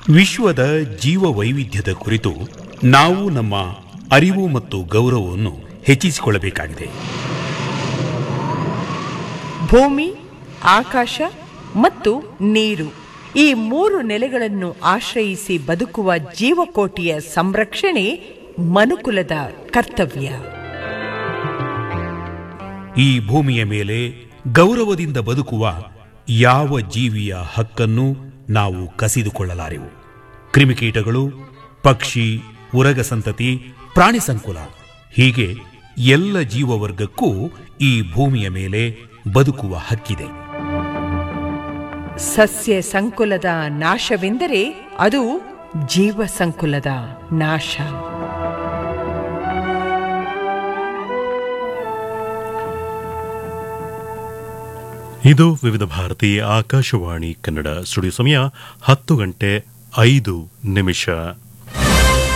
ವಿಶ್ವದ ಜೀವ ವೈವಿಧ್ಯದ ಕುರಿತು ನಾವು ನಮ್ಮ ಅರಿವು ಮತ್ತು ಗೌರವವನ್ನು ಹೆಚ್ಚಿಸಿಕೊಳ್ಳಬೇಕಾಗಿದೆ ಭೂಮಿ ಆಕಾಶ ಮತ್ತು ನೀರು ಈ ಮೂರು ನೆಲೆಗಳನ್ನು ಆಶ್ರಯಿಸಿ ಬದುಕುವ ಜೀವಕೋಟಿಯ ಸಂರಕ್ಷಣೆ ಮನುಕುಲದ ಕರ್ತವ್ಯ ಈ ಭೂಮಿಯ ಮೇಲೆ ಗೌರವದಿಂದ ಬದುಕುವ ಯಾವ ಜೀವಿಯ ಹಕ್ಕನ್ನು ನಾವು ಕಸಿದುಕೊಳ್ಳಲಾರೆವು ಕ್ರಿಮಿಕೀಟಗಳು ಪಕ್ಷಿ ಉರಗ ಸಂತತಿ ಪ್ರಾಣಿ ಸಂಕುಲ ಹೀಗೆ ಎಲ್ಲ ಜೀವವರ್ಗಕ್ಕೂ ಈ ಭೂಮಿಯ ಮೇಲೆ ಬದುಕುವ ಹಕ್ಕಿದೆ ಸಸ್ಯ ಸಂಕುಲದ ನಾಶವೆಂದರೆ ಅದು ಜೀವ ಸಂಕುಲದ ನಾಶ ಇದು ವಿವಿಧ ಭಾರತಿ ಆಕಾಶವಾಣಿ ಕನ್ನಡ ಸ್ಟುಡಿಯೋ ಸಮಯ ಹತ್ತು ಗಂಟೆ ಐದು ನಿಮಿಷ